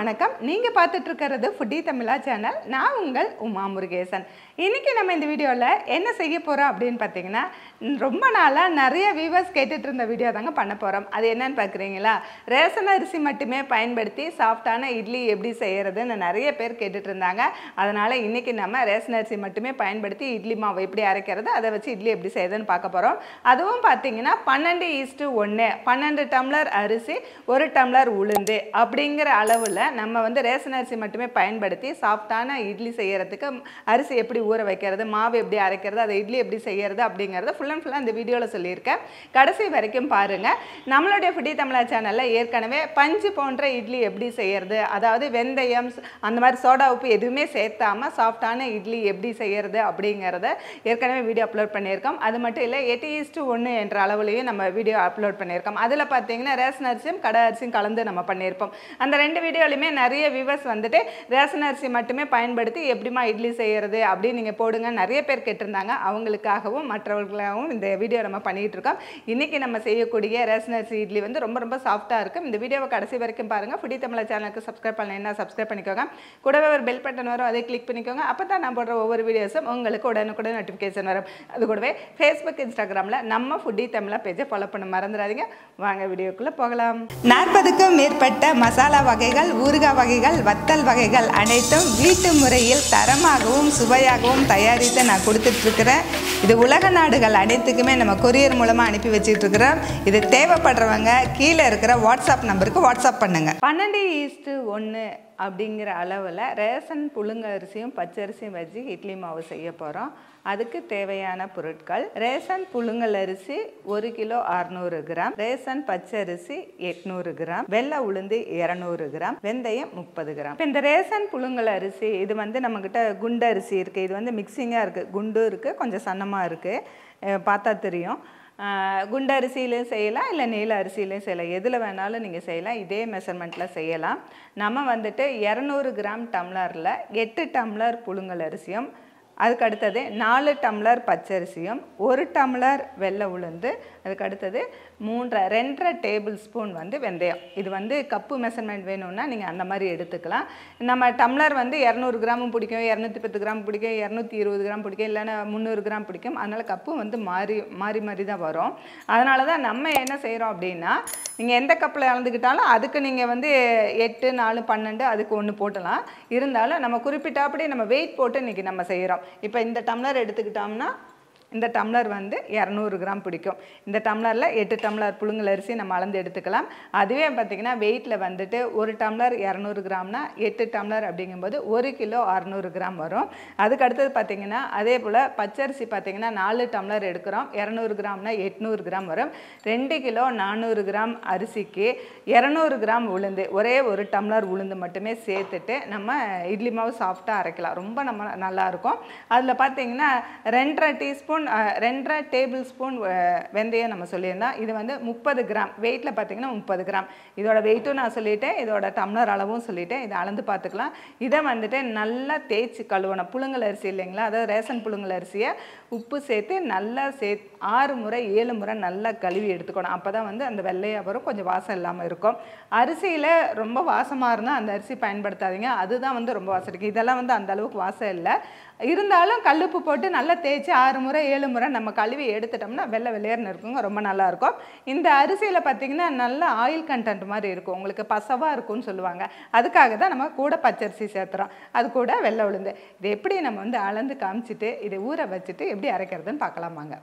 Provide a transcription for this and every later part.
வணக்கம் நீங்கள் பார்த்துட்டு இருக்கிறது ஃபுட்டி தமிழா சேனல் நான் உங்கள் உமா முருகேசன் இன்றைக்கி நம்ம இந்த வீடியோவில் என்ன செய்ய போகிறோம் அப்படின்னு பார்த்தீங்கன்னா ம், ரொம்ப நாளாக நிறைய வியூவர்ஸ் கேட்டுட்டு இருந்த வீடியோ தாங்க பண்ண போகிறோம் அது என்னன்னு பார்க்குறீங்களா ரேஷன் அரிசி மட்டுமே பயன்படுத்தி சாஃப்டான இட்லி எப்படி செய்கிறதுன்னு நிறைய பேர் கேட்டுட்டு இருந்தாங்க அதனால் இன்றைக்கி நம்ம ரேஷன் அரிசி மட்டுமே பயன்படுத்தி இட்லி மாவு எப்படி அரைக்கிறது அதை வச்சு இட்லி எப்படி செய்யுதுன்னு பார்க்க போகிறோம் அதுவும் பார்த்தீங்கன்னா பன்னெண்டு ஈஸ்ட்டு ஒன்று பன்னெண்டு டம்ளர் அரிசி ஒரு டம்ளர் உளுந்து அப்படிங்கிற அளவில் நம்ம வந்து ரேஷன் அரிசி மட்டுமே பயன்படுத்தி சாஃப்டான இட்லி செய்யறதுக்கு அரிசி எப்படி ஊற வைக்கிறது மாவு எப்படி அரைக்கிறது அதை இட்லி எப்படி செய்யறது அப்படிங்கிறத ஃபுல் அண்ட் ஃபுல்லாக இந்த வீடியோவில் சொல்லியிருக்கேன் கடைசி வரைக்கும் பாருங்கள் நம்மளுடைய ஃபுடி தமிழா சேனலில் ஏற்கனவே பஞ்சு போன்ற இட்லி எப்படி செய்யறது அதாவது வெந்தயம் அந்த மாதிரி சோடா உப்பு எதுவுமே சேர்த்தாம சாஃப்டான இட்லி எப்படி செய்யறது அப்படிங்கிறத ஏற்கனவே வீடியோ அப்லோட் பண்ணியிருக்கோம் அது மட்டும் இல்லை எட்டு ஈஸ்ட்டு ஒன்று என்ற அளவுலையும் நம்ம வீடியோ அப்லோட் பண்ணியிருக்கோம் அதில் பார்த்தீங்கன்னா ரேஷன் அரிசியும் கடை அரிசியும் கலந்து நம்ம பண்ணியிருப்போம் அந்த ரெண்டு வீடியோலையுமே நிறைய வியூவர்ஸ் வந்துட்டு ரேஷன் அரிசி மட்டுமே பயன்படுத்தி எப்படிமா இட்லி செய்யறது அப்படின்னு நீங்கள் போடுங்க நிறைய பேர் கேட்டிருந்தாங்க அவங்களுக்காகவும் மற்றவர்களுக்காகவும் இந்த வீடியோ நம்ம பண்ணிகிட்டு இருக்கோம் இன்றைக்கி நம்ம செய்யக்கூடிய ரேஷன் அரிசி இட்லி வந்து ரொம்ப ரொம்ப சாஃப்டாக இருக்கும் இந்த வீடியோவை கடைசி வரைக்கும் பாருங்கள் ஃபுடி தமிழா சேனலுக்கு சப்ஸ்கிரைப் பண்ணலைன்னா சப்ஸ்கிரைப் பண்ணிக்கோங்க கூடவே ஒரு பெல் பட்டன் வரும் அதை கிளிக் பண்ணிக்கோங்க அப்போ தான் நான் போடுற ஒவ்வொரு வீடியோஸும் உங்களுக்கு உடனுக்குடன் நோட்டிஃபிகேஷன் வரும் அது கூடவே ஃபேஸ்புக் இன்ஸ்டாகிராமில் நம்ம ஃபுட்டி தமிழா பேஜை ஃபாலோ பண்ண மறந்துடாதீங்க வாங்க வீடியோக்குள்ளே போகலாம் நாற்பதுக்கும் மேற்பட்ட மசாலா வகைகள் ஊறுகாய் வகைகள் வத்தல் வகைகள் அனைத்தும் வீட்டு முறையில் தரமாகவும் சுவையாகவும் தயாரித்து நான் கொடுத்துட்ருக்கிறேன் இது உலக நாடுகள் அனைத்துக்குமே நம்ம கொரியர் மூலமாக அனுப்பி வச்சுட்டு இருக்கிறோம் இது தேவைப்படுறவங்க கீழே இருக்கிற வாட்ஸ்அப் நம்பருக்கு வாட்ஸ்அப் பண்ணுங்க பன்னெண்டு ஈஸ்ட்டு ஒன்று அப்படிங்கிற அளவில் ரேஷன் புழுங்க அரிசியும் பச்சரிசியும் வச்சு இட்லி மாவு செய்ய போகிறோம் அதுக்கு தேவையான பொருட்கள் ரேஷன் புழுங்கல் அரிசி ஒரு கிலோ அறுநூறு கிராம் ரேஷன் பச்சரிசி எட்நூறு கிராம் வெள்ளை உளுந்து இரநூறு கிராம் வெந்தயம் முப்பது கிராம் இப்ப இந்த ரேஷன் புழுங்கல் அரிசி இது வந்து நம்மக்கிட்ட குண்டு அரிசி இருக்குது இது வந்து மிக்சிங்காக இருக்குது குண்டு இருக்குது கொஞ்சம் சன்னமாக இருக்குது பார்த்தா தெரியும் ஆஹ் குண்டு அரிசியிலையும் செய்யலாம் இல்லை நீல அரிசியிலையும் செய்யலாம் எதில் வேணாலும் நீங்கள் செய்யலாம் இதே மெஷர்மெண்ட்டில் செய்யலாம் நம்ம வந்துட்டு இரநூறு கிராம் டம்ளரில் எட்டு டம்ளர் புழுங்கல் அரிசியும் அதுக்கு அடுத்தது நாலு டம்ளர் பச்சரிசியும் ஒரு டம்ளர் வெள்ளை உளுந்து அதுக்கு அடுத்தது மூன்றரை ரெண்டரை டேபிள் ஸ்பூன் வந்து வெந்தயம் இது வந்து கப்பு மெஷர்மெண்ட் வேணும்னா நீங்கள் அந்த மாதிரி எடுத்துக்கலாம் நம்ம டம்ளர் வந்து இரநூறு கிராமும் பிடிக்கும் இரநூத்தி பத்து கிராம் பிடிக்கும் இரநூத்தி இருபது கிராம் பிடிக்கும் இல்லைன்னா முந்நூறு கிராம் பிடிக்கும் அதனால் கப்பு வந்து மாறி மாறி மாறி தான் வரும் அதனால தான் நம்ம என்ன செய்கிறோம் அப்படின்னா நீங்கள் எந்த கப்பில் அளந்துக்கிட்டாலும் அதுக்கு நீங்கள் வந்து எட்டு நாலு பன்னெண்டு அதுக்கு ஒன்று போட்டலாம் இருந்தாலும் நம்ம குறிப்பிட்டாப்படி நம்ம வெயிட் போட்டு இன்றைக்கி நம்ம செய்கிறோம் இப்போ இந்த டம்ளர் எடுத்துக்கிட்டோம்னா இந்த டம்ளர் வந்து இரநூறு கிராம் பிடிக்கும் இந்த டம்ளரில் எட்டு டம்ளர் புழுங்கல் அரிசி நம்ம அளந்து எடுத்துக்கலாம் அதுவே பார்த்திங்கன்னா வெயிட்டில் வந்துட்டு ஒரு டம்ளர் இரநூறு கிராம்னா எட்டு டம்ளர் அப்படிங்கும்போது ஒரு கிலோ அறநூறு கிராம் வரும் அதுக்கு அடுத்தது பார்த்திங்கன்னா அதே போல் பச்சரிசி பார்த்திங்கன்னா நாலு டம்ளர் எடுக்கிறோம் இரநூறு கிராம்னா எட்நூறு கிராம் வரும் ரெண்டு கிலோ நானூறு கிராம் அரிசிக்கு இரநூறு கிராம் உளுந்து ஒரே ஒரு டம்ளர் உளுந்து மட்டுமே சேர்த்துட்டு நம்ம இட்லி மாவு சாஃப்டாக அரைக்கலாம் ரொம்ப நம்ம நல்லாயிருக்கும் அதில் பார்த்தீங்கன்னா ரெண்டரை டீஸ்பூன் ரெண்டரை டேபிள் ஸ்பூன் வெந்தயம் நம்ம சொல்லியிருந்தோம் இது வந்து முப்பது கிராம் வெயிட்டில் பார்த்தீங்கன்னா முப்பது கிராம் இதோட வெயிட்டும் நான் சொல்லிட்டேன் இதோட டம்ளர் அளவும் சொல்லிட்டேன் இதை அளந்து பார்த்துக்கலாம் இதை வந்துட்டு நல்லா தேய்ச்சி கழுவணும் புழுங்கல் அரிசி இல்லைங்களா அதாவது ரேஷன் புழுங்கல் அரிசியை உப்பு சேர்த்து நல்லா சே ஆறு முறை ஏழு முறை நல்லா கழுவி எடுத்துக்கணும் அப்போ தான் வந்து அந்த வெள்ளையாக வரும் கொஞ்சம் வாசம் இல்லாமல் இருக்கும் அரிசியில் ரொம்ப வாசமாக இருந்தால் அந்த அரிசி பயன்படுத்தாதீங்க அதுதான் வந்து ரொம்ப வாசம் இருக்குது இதெல்லாம் வந்து அந்த அளவுக்கு வாசம் இல்லை இருந்தாலும் கல்லுப்பு போட்டு நல்லா தேய்ச்சி ஆறு முறை ஏழு முறை நம்ம கழுவி எடுத்துட்டோம்னா வெள்ளை வெள்ளையர்னு இருக்குங்க ரொம்ப நல்லா இருக்கும் இந்த அரிசியில் பார்த்தீங்கன்னா நல்ல ஆயில் கண்டென்ட் மாதிரி இருக்கும் உங்களுக்கு பசவாக இருக்கும்னு சொல்லுவாங்க அதுக்காக தான் நம்ம கூட பச்சரிசி சேர்த்துறோம் அது கூட வெள்ளை உளுந்து இது எப்படி நம்ம வந்து அளந்து காமிச்சிட்டு இதை ஊற வச்சுட்டு எப்படி அரைக்கிறதுன்னு பார்க்கலாமாங்க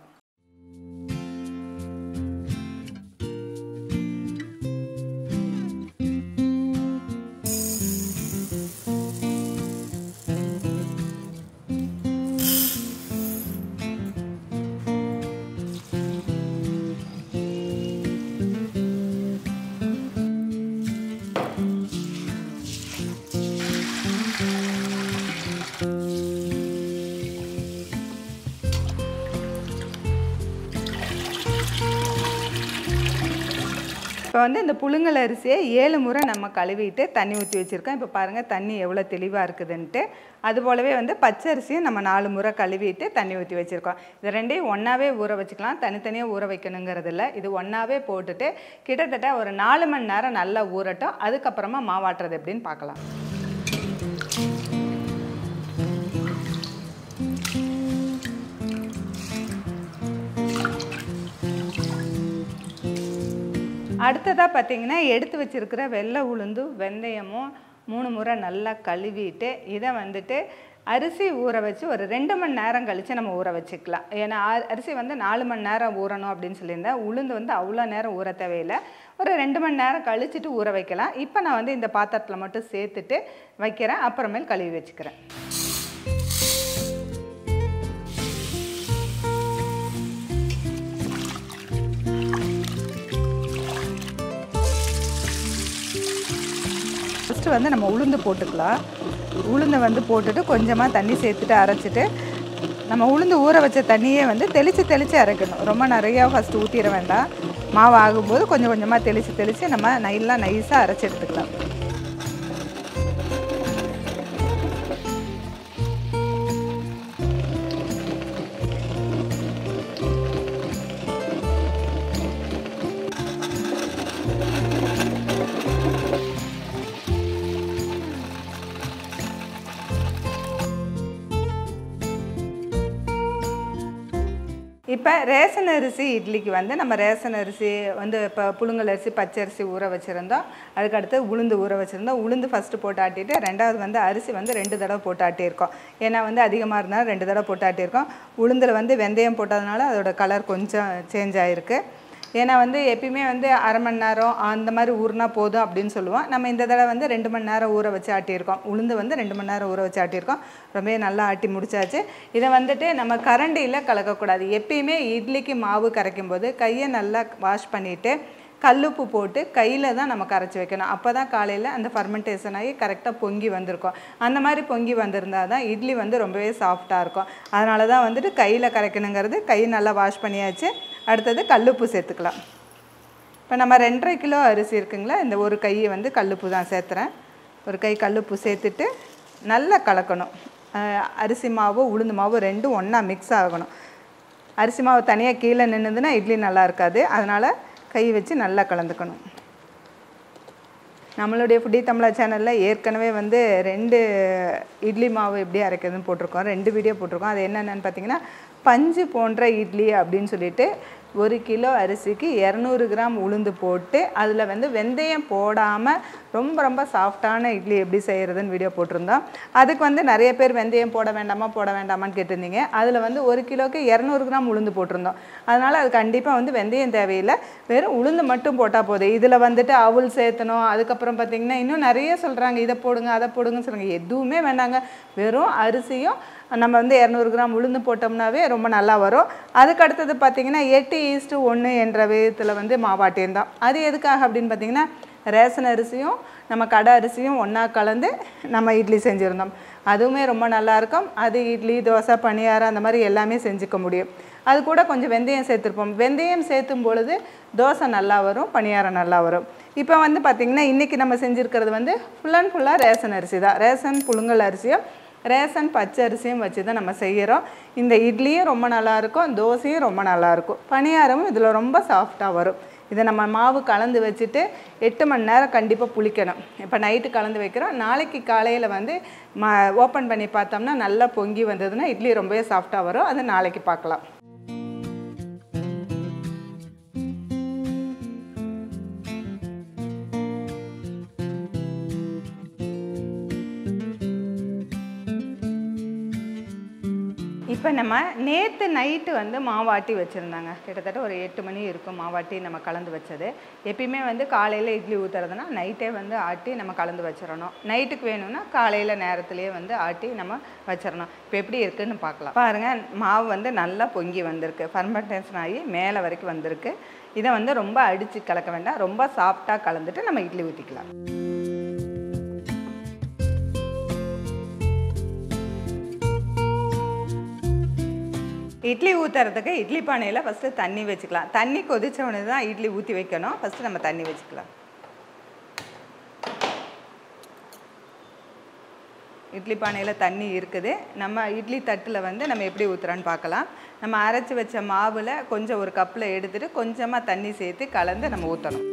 இப்போ வந்து இந்த புழுங்கல் அரிசியை ஏழு முறை நம்ம கழுவிட்டு தண்ணி ஊற்றி வச்சுருக்கோம் இப்போ பாருங்கள் தண்ணி எவ்வளோ தெளிவாக இருக்குதுன்ட்டு அது போலவே வந்து பச்சை அரிசியும் நம்ம நாலு முறை கழுவிட்டு தண்ணி ஊற்றி வச்சுருக்கோம் இது ரெண்டையும் ஒன்றாவே ஊற வச்சுக்கலாம் தனித்தனியாக ஊற வைக்கணுங்கிறது இல்லை இது ஒன்றாவே போட்டுட்டு கிட்டத்தட்ட ஒரு நாலு மணி நேரம் நல்லா ஊறட்டும் அதுக்கப்புறமா மாவாட்டுறது எப்படின்னு பார்க்கலாம் அடுத்ததாக பார்த்தீங்கன்னா எடுத்து வச்சிருக்கிற வெள்ளை உளுந்து வெந்தயமும் மூணு முறை நல்லா கழுவிட்டு இதை வந்துட்டு அரிசி ஊற வச்சு ஒரு ரெண்டு மணி நேரம் கழித்து நம்ம ஊற வச்சுக்கலாம் ஏன்னா அ- அரிசி வந்து நாலு மணி நேரம் ஊறணும் அப்படின்னு சொல்லியிருந்தேன் உளுந்து வந்து அவ்வளோ நேரம் ஊற தேவையில்லை ஒரு ரெண்டு மணி நேரம் கழிச்சிட்டு ஊற வைக்கலாம் இப்போ நான் வந்து இந்த பாத்திரத்தில் மட்டும் சேர்த்துட்டு வைக்கிறேன் அப்புறமேல் கழுவி வச்சுக்கிறேன் ஃபஸ்ட்டு வந்து நம்ம உளுந்து போட்டுக்கலாம் உளுந்தை வந்து போட்டுட்டு கொஞ்சமாக தண்ணி சேர்த்துட்டு அரைச்சிட்டு நம்ம உளுந்து ஊற வச்ச தண்ணியே வந்து தெளித்து தெளித்து அரைக்கணும் ரொம்ப நிறையா ஃபஸ்ட்டு ஊற்றிட வேண்டாம் மாவு ஆகும்போது கொஞ்சம் கொஞ்சமாக தெளித்து தெளித்து நம்ம நல்லா நைஸாக அரைச்சி எடுத்துக்கலாம் இப்போ ரேஷன் அரிசி இட்லிக்கு வந்து நம்ம ரேஷன் அரிசி வந்து இப்போ புழுங்கல் அரிசி பச்சை அரிசி ஊற வச்சுருந்தோம் அதுக்கடுத்து உளுந்து ஊற வச்சுருந்தோம் உளுந்து ஃபஸ்ட்டு போட்டு ஆட்டிட்டு ரெண்டாவது வந்து அரிசி வந்து ரெண்டு தடவை போட்டு ஆட்டியிருக்கோம் ஏன்னா வந்து அதிகமாக இருந்தாலும் ரெண்டு தடவை போட்டு ஆட்டியிருக்கோம் உளுந்தில் வந்து வெந்தயம் போட்டதுனால அதோட கலர் கொஞ்சம் சேஞ்ச் ஆகிருக்கு ஏன்னா வந்து எப்பயுமே வந்து அரை மணி நேரம் அந்த மாதிரி ஊறினா போதும் அப்படின்னு சொல்லுவோம் நம்ம இந்த தடவை வந்து ரெண்டு மணி நேரம் ஊற வச்சு ஆட்டியிருக்கோம் உளுந்து வந்து ரெண்டு மணி நேரம் ஊற வச்சு ஆட்டியிருக்கோம் ரொம்ப நல்லா ஆட்டி முடிச்சாச்சு இதை வந்துட்டு நம்ம கரண்டியில் கலக்கக்கூடாது எப்பயுமே இட்லிக்கு மாவு கரைக்கும் போது கையை நல்லா வாஷ் பண்ணிவிட்டு கல்லுப்பு போட்டு கையில் தான் நம்ம கரைச்சி வைக்கணும் அப்போ தான் காலையில் அந்த ஃபர்மெண்டேஷன் ஆகி கரெக்டாக பொங்கி வந்திருக்கும் அந்த மாதிரி பொங்கி வந்திருந்தால் தான் இட்லி வந்து ரொம்பவே சாஃப்டாக இருக்கும் அதனால தான் வந்துட்டு கையில் கரைக்கணுங்கிறது கை நல்லா வாஷ் பண்ணியாச்சு அடுத்தது கல்லுப்பு சேர்த்துக்கலாம் இப்போ நம்ம ரெண்டரை கிலோ அரிசி இருக்குங்களா இந்த ஒரு கையை வந்து கல்லுப்பு தான் சேர்த்துறேன் ஒரு கை கல்லுப்பு சேர்த்துட்டு நல்லா கலக்கணும் அஹ் அரிசி மாவு உளுந்து மாவு ரெண்டும் ஒன்றா மிக்ஸ் ஆகணும் அரிசி மாவு தனியாக கீழே நின்றுதுன்னா இட்லி நல்லா இருக்காது அதனால் கை வச்சு நல்லா கலந்துக்கணும் நம்மளுடைய ஃபுட்டி தமிழா சேனலில் ஏற்கனவே வந்து ரெண்டு இட்லி மாவு எப்படி அரைக்கிறதுன்னு போட்டிருக்கோம் ரெண்டு வீடியோ போட்டிருக்கோம் அது என்னென்னு பார்த்தீங்கன்னா பஞ்சு போன்ற இட்லி அப்படின்னு சொல்லிட்டு ஒரு கிலோ அரிசிக்கு இரநூறு கிராம் உளுந்து போட்டு அதில் வந்து வெந்தயம் போடாமல் ரொம்ப ரொம்ப சாஃப்டான இட்லி எப்படி செய்கிறதுன்னு வீடியோ போட்டிருந்தோம் அதுக்கு வந்து நிறைய பேர் வெந்தயம் போட வேண்டாமா போட வேண்டாமான்னு கேட்டிருந்தீங்க அதில் வந்து ஒரு கிலோக்கு இரநூறு கிராம் உளுந்து போட்டிருந்தோம் அதனால் அது கண்டிப்பாக வந்து வெந்தயம் தேவையில்லை வெறும் உளுந்து மட்டும் போட்டால் போதும் இதில் வந்துட்டு அவுள் சேர்த்தணும் அதுக்கப்புறம் பார்த்திங்கன்னா இன்னும் நிறைய சொல்கிறாங்க இதை போடுங்க அதை போடுங்கன்னு சொல்கிறாங்க எதுவுமே வேண்டாங்க வெறும் அரிசியும் நம்ம வந்து இரநூறு கிராம் உளுந்து போட்டோம்னாவே ரொம்ப நல்லா வரும் அதுக்கு அடுத்தது பார்த்திங்கன்னா எட்டு ஈஸ்ட்டு ஒன்று என்ற விதத்தில் வந்து மாவாட்டியிருந்தோம் அது எதுக்காக அப்படின்னு பார்த்திங்கன்னா ரேஷன் அரிசியும் நம்ம கடை அரிசியும் ஒன்றா கலந்து நம்ம இட்லி செஞ்சுருந்தோம் அதுவுமே ரொம்ப நல்லா இருக்கும் அது இட்லி தோசை பணியாரம் அந்த மாதிரி எல்லாமே செஞ்சுக்க முடியும் அது கூட கொஞ்சம் வெந்தயம் சேர்த்துருப்போம் வெந்தயம் சேர்த்தும் பொழுது தோசை நல்லா வரும் பணியாரம் நல்லா வரும் இப்போ வந்து பார்த்திங்கன்னா இன்றைக்கி நம்ம செஞ்சுருக்கிறது வந்து ஃபுல் அண்ட் ஃபுல்லாக ரேஷன் அரிசி தான் ரேஷன் புழுங்கல் அரிசியும் ரேஷன் பச்சை அரிசியும் வச்சு தான் நம்ம செய்கிறோம் இந்த இட்லியும் ரொம்ப நல்லாயிருக்கும் தோசையும் ரொம்ப நல்லாயிருக்கும் பணியாரமும் இதில் ரொம்ப சாஃப்டாக வரும் இதை நம்ம மாவு கலந்து வச்சுட்டு எட்டு மணி நேரம் கண்டிப்பாக புளிக்கணும் இப்போ நைட்டு கலந்து வைக்கிறோம் நாளைக்கு காலையில் வந்து ம ஓப்பன் பண்ணி பார்த்தோம்னா நல்லா பொங்கி வந்ததுன்னா இட்லி ரொம்பவே சாஃப்டாக வரும் அது நாளைக்கு பார்க்கலாம் இப்போ நம்ம நேற்று நைட்டு வந்து மாவாட்டி வச்சுருந்தாங்க கிட்டத்தட்ட ஒரு எட்டு மணி இருக்கும் மாவாட்டி நம்ம கலந்து வச்சது எப்பயுமே வந்து காலையில் இட்லி ஊற்றுறதுனா நைட்டே வந்து ஆட்டி நம்ம கலந்து வச்சிடணும் நைட்டுக்கு வேணும்னா காலையில் நேரத்துலேயே வந்து ஆட்டி நம்ம வச்சிடணும் இப்போ எப்படி இருக்குன்னு பார்க்கலாம் பாருங்கள் மாவு வந்து நல்லா பொங்கி வந்திருக்கு ஃபர்மெண்டேஷன் ஆகி மேலே வரைக்கும் வந்திருக்கு இதை வந்து ரொம்ப அடித்து கலக்க வேண்டாம் ரொம்ப சாஃப்டாக கலந்துட்டு நம்ம இட்லி ஊற்றிக்கலாம் இட்லி ஊற்றுறதுக்கு இட்லி பானையில் ஃபஸ்ட்டு தண்ணி வச்சுக்கலாம் தண்ணி கொதிச்ச உடனே தான் இட்லி ஊற்றி வைக்கணும் ஃபஸ்ட்டு நம்ம தண்ணி வச்சுக்கலாம் இட்லி பானையில் தண்ணி இருக்குது நம்ம இட்லி தட்டில் வந்து நம்ம எப்படி ஊற்றுறான்னு பார்க்கலாம் நம்ம அரைச்சி வச்ச மாவில் கொஞ்சம் ஒரு கப்பில் எடுத்துகிட்டு கொஞ்சமாக தண்ணி சேர்த்து கலந்து நம்ம ஊற்றணும்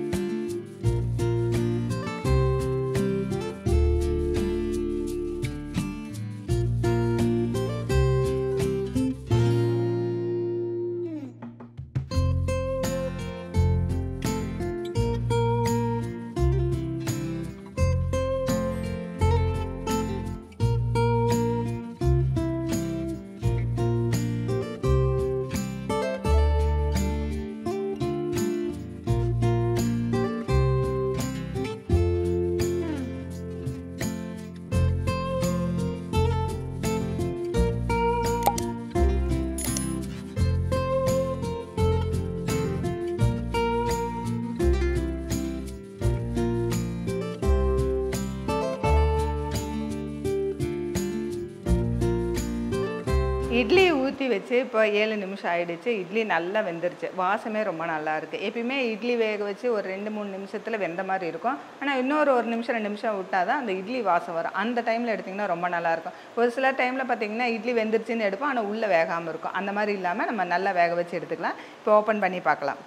இட்லி ஊற்றி வச்சு இப்போ ஏழு நிமிஷம் ஆயிடுச்சு இட்லி நல்லா வெந்துருச்சு வாசமே ரொம்ப நல்லா இருக்குது எப்பயுமே இட்லி வேக வச்சு ஒரு ரெண்டு மூணு நிமிஷத்தில் வெந்த மாதிரி இருக்கும் ஆனால் இன்னொரு ஒரு நிமிஷம் ரெண்டு நிமிஷம் விட்டால் தான் அந்த இட்லி வாசம் வரும் அந்த டைமில் எடுத்திங்கன்னா ரொம்ப நல்லாயிருக்கும் ஒரு சில டைமில் பார்த்தீங்கன்னா இட்லி வெந்துருச்சுன்னு எடுப்போம் ஆனால் உள்ளே வேகாமல் இருக்கும் அந்த மாதிரி இல்லாமல் நம்ம நல்லா வேக வச்சு எடுத்துக்கலாம் இப்போ ஓப்பன் பண்ணி பார்க்கலாம்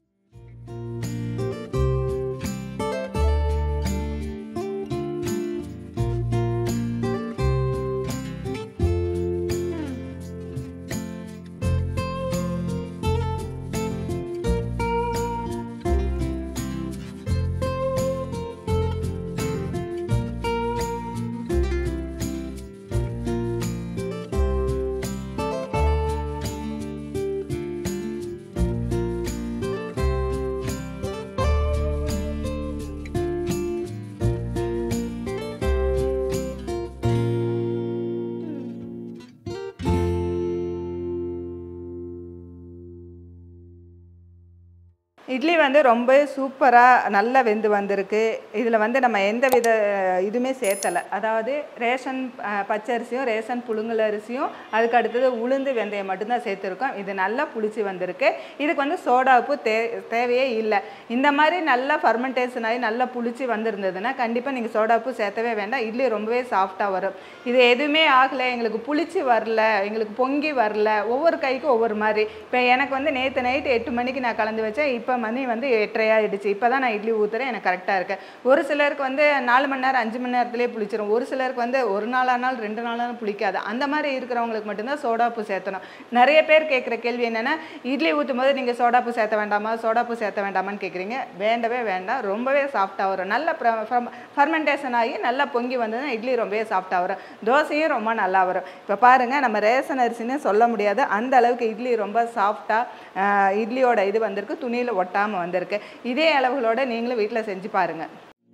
இட்லி வந்து ரொம்ப சூப்பராக நல்லா வெந்து வந்திருக்கு இதில் வந்து நம்ம எந்த வித இதுவுமே சேர்த்தலை அதாவது ரேஷன் அஹ், பச்சரிசியும் ரேஷன் புழுங்கல் அரிசியும் அதுக்கு அடுத்தது உளுந்து வெந்தயம் மட்டும்தான் சேர்த்துருக்கோம் இது நல்லா புளிச்சு வந்திருக்கு இதுக்கு வந்து சோடா உப்பு தே தேவையே இல்லை இந்த மாதிரி நல்லா ஃபர்மெண்டேஷன் ஆகி நல்லா புளிச்சு வந்திருந்ததுன்னா கண்டிப்பாக நீங்கள் சோடா உப்பு சேர்த்தவே வேண்டாம் இட்லி ரொம்பவே சாஃப்டாக வரும் இது எதுவுமே ஆகலை எங்களுக்கு புளிச்சு வரல எங்களுக்கு பொங்கி வரல ஒவ்வொரு கைக்கும் ஒவ்வொரு மாதிரி இப்போ எனக்கு வந்து நேற்று நைட்டு எட்டு மணிக்கு நான் கலந்து வச்சேன் இப்போ மணி வந்து எட்டரை ஆயிடுச்சு இப்போ தான் நான் இட்லி ஊற்றுறேன் எனக்கு கரெக்டாக இருக்கு ஒரு சிலருக்கு வந்து நாலு மணி நேரம் அஞ்சு மணி நேரத்துலேயே புளிச்சிரும் ஒரு சிலருக்கு வந்து ஒரு நாள் ஆனாலும் ரெண்டு நாளாலும் புளிக்காது அந்த மாதிரி இருக்கிறவங்களுக்கு மட்டும்தான் சோடாப்பு சேர்த்தணும் நிறைய பேர் கேட்குற கேள்வி என்னென்னா இட்லி ஊற்றும் போது நீங்கள் சோடாப்பு சேர்த்த வேண்டாமா சோடாப்பு சேர்த்த வேண்டாமான்னு கேட்குறீங்க வேண்டவே வேண்டாம் ரொம்பவே சாஃப்டாக வரும் நல்ல ஃபர்மெண்டேஷன் ஆகி நல்லா பொங்கி வந்ததுன்னா இட்லி ரொம்பவே சாஃப்டாக வரும் தோசையும் ரொம்ப நல்லா வரும் இப்போ பாருங்கள் நம்ம ரேஷன் அரிசின்னு சொல்ல முடியாது அந்த அளவுக்கு இட்லி ரொம்ப சாஃப்டாக இட்லியோட இது வந்திருக்கு துணியில் ஒட்டாமல் வந்திருக்கு இதே அளவுகளோட நீங்களும் வீட்டில் செஞ்சு பாருங்கள்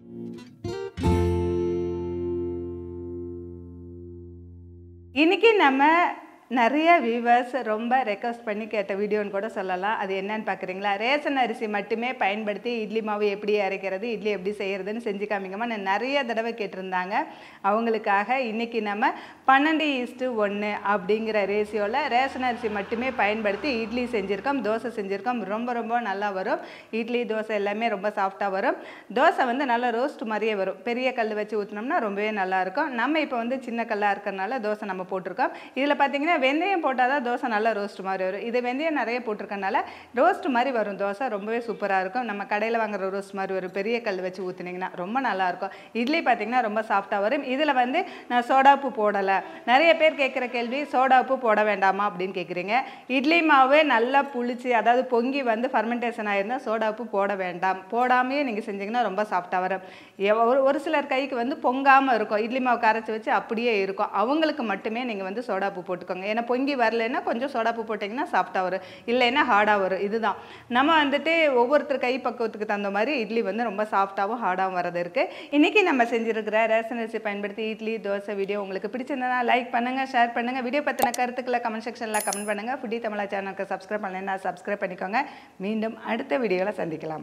இன்னைக்கு நம்ம நிறைய வியூவர்ஸ் ரொம்ப ரெக்வஸ்ட் பண்ணி கேட்ட வீடியோன்னு கூட சொல்லலாம் அது என்னன்னு பார்க்குறீங்களா ரேஷன் அரிசி மட்டுமே பயன்படுத்தி இட்லி மாவு எப்படி அரைக்கிறது இட்லி எப்படி செய்கிறதுன்னு செஞ்சு காமிங்கம்மா நான் நிறைய தடவை கேட்டிருந்தாங்க அவங்களுக்காக இன்னைக்கு நம்ம பன்னெண்டு ஈஸ்ட்டு ஒன்று அப்படிங்கிற ரேஷியோவில் ரேஷன் அரிசி மட்டுமே பயன்படுத்தி இட்லி செஞ்சுருக்கோம் தோசை செஞ்சுருக்கோம் ரொம்ப ரொம்ப நல்லா வரும் இட்லி தோசை எல்லாமே ரொம்ப சாஃப்டாக வரும் தோசை வந்து நல்லா ரோஸ்ட் மாதிரியே வரும் பெரிய கல் வச்சு ஊற்றினோம்னா ரொம்பவே நல்லா இருக்கும் நம்ம இப்போ வந்து சின்ன கல்லாக இருக்கிறனால தோசை நம்ம போட்டிருக்கோம் இதில் பார்த்தீங்கன்னா வெந்தயம் போட்டால் தான் தோசை நல்லா ரோஸ்ட் மாதிரி வரும் இது வெந்தயம் நிறைய போட்டிருக்கனால ரோஸ்ட் மாதிரி வரும் தோசை ரொம்பவே சூப்பராக இருக்கும் நம்ம கடையில் வாங்குற ரோஸ்ட் மாதிரி வரும் பெரிய கல் வச்சு ஊற்றுனீங்கன்னா ரொம்ப நல்லா இருக்கும் இட்லி பார்த்தீங்கன்னா ரொம்ப சாஃப்டாக வரும் இதில் வந்து நான் சோடாப்பு போடலை நிறைய பேர் கேட்குற கேள்வி சோடாப்பு போட வேண்டாமா அப்படின்னு கேட்குறீங்க இட்லி மாவு நல்லா புளிச்சு அதாவது பொங்கி வந்து ஃபர்மெண்டேஷன் ஆயிருந்தால் சோடாப்பு போட வேண்டாம் போடாமையே நீங்கள் செஞ்சீங்கன்னா ரொம்ப சாஃப்டாக வரும் எவ- ஒரு ஒரு சிலர் கைக்கு வந்து பொங்காமல் இருக்கும் இட்லி மாவு கரைச்சி வச்சு அப்படியே இருக்கும் அவங்களுக்கு மட்டுமே நீங்கள் வந்து சோடாப்பு போட்டுக்கோங்க ஏன்னா பொங்கி வரலைன்னா கொஞ்சம் சோடாப்பு போட்டிங்கன்னா சாஃப்டாக வரும் இல்லைன்னா ஹார்டாக வரும் இதுதான் நம்ம வந்துட்டு ஒவ்வொருத்தர் கை பக்குவத்துக்கு தகுந்த மாதிரி இட்லி வந்து ரொம்ப சாஃப்டாகவும் ஹார்டாகவும் வரது இருக்குது இன்றைக்கி நம்ம செஞ்சுருக்கிற ரேஷன் அரிசி பயன்படுத்தி இட்லி தோசை வீடியோ உங்களுக்கு பிடிச்சிருந்தனா லைக் பண்ணுங்கள் ஷேர் பண்ணுங்கள் வீடியோ பற்றின கருத்துக்களை கமெண்ட் செக்ஷனில் கமெண்ட் பண்ணுங்கள் ஃபுட்டி தமிழா சேனலுக்கு சப்ஸ்கிரைப் பண்ணலைன்னா சப்ஸ்கிரைப் பண்ணிக்கோங்க மீண்டும் அடுத்த வீடியோவில் சந்திக்கலாம்